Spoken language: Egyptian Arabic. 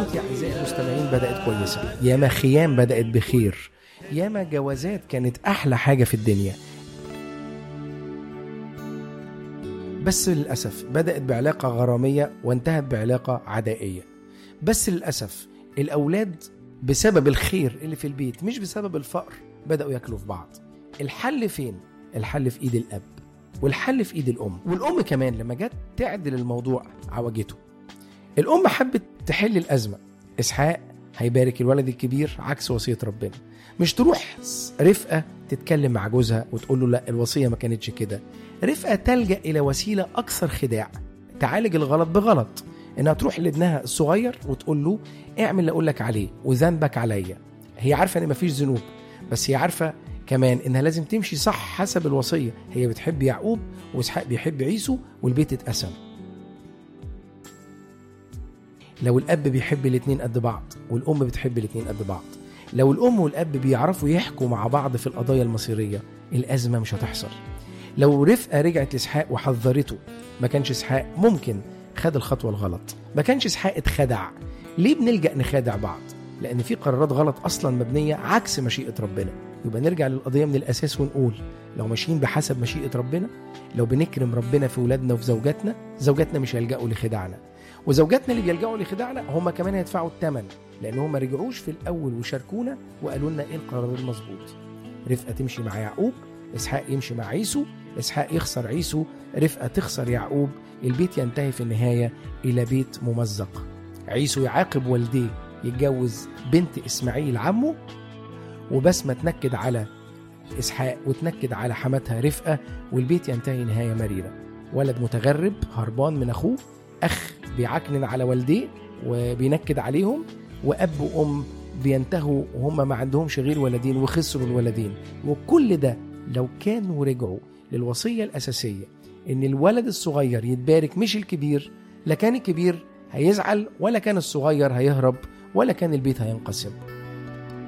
علاقات يا اعزائي المستمعين بدات كويسه ياما خيام بدات بخير ياما جوازات كانت احلى حاجه في الدنيا بس للاسف بدات بعلاقه غراميه وانتهت بعلاقه عدائيه بس للاسف الاولاد بسبب الخير اللي في البيت مش بسبب الفقر بداوا ياكلوا في بعض الحل فين الحل في ايد الاب والحل في ايد الام والام كمان لما جت تعدل الموضوع عوجته الام حبت تحل الازمه اسحاق هيبارك الولد الكبير عكس وصيه ربنا مش تروح رفقه تتكلم مع جوزها وتقول له لا الوصيه ما كانتش كده رفقه تلجا الى وسيله اكثر خداع تعالج الغلط بغلط انها تروح لابنها الصغير وتقول له اعمل اللي اقول لك عليه وذنبك عليا هي عارفه ان مفيش ذنوب بس هي عارفه كمان انها لازم تمشي صح حسب الوصيه هي بتحب يعقوب واسحاق بيحب عيسو والبيت اتقسم لو الاب بيحب الاتنين قد بعض والام بتحب الاتنين قد بعض لو الام والاب بيعرفوا يحكوا مع بعض في القضايا المصيريه الازمه مش هتحصل لو رفقه رجعت لاسحاق وحذرته ما كانش اسحاق ممكن خد الخطوه الغلط ما كانش اسحاق اتخدع ليه بنلجا نخادع بعض لان في قرارات غلط اصلا مبنيه عكس مشيئه ربنا يبقى نرجع للقضيه من الاساس ونقول لو ماشيين بحسب مشيئه ربنا لو بنكرم ربنا في ولادنا وفي زوجاتنا زوجاتنا مش هيلجأوا لخداعنا وزوجاتنا اللي بيلجأوا لخداعنا هم كمان هيدفعوا الثمن لان هم ما رجعوش في الاول وشاركونا وقالوا لنا ايه القرار المظبوط رفقه تمشي مع يعقوب اسحاق يمشي مع عيسو اسحاق يخسر عيسو رفقه تخسر يعقوب البيت ينتهي في النهايه الى بيت ممزق عيسو يعاقب والديه يتجوز بنت اسماعيل عمه وبسمه تنكد على اسحاق وتنكد على حماتها رفقه والبيت ينتهي نهايه مريره ولد متغرب هربان من اخوه اخ بيعكنن على والديه وبينكد عليهم واب وام بينتهوا وهم ما عندهمش غير ولدين وخسروا الولدين وكل ده لو كانوا رجعوا للوصيه الاساسيه ان الولد الصغير يتبارك مش الكبير لا كان الكبير هيزعل ولا كان الصغير هيهرب ولا كان البيت هينقسم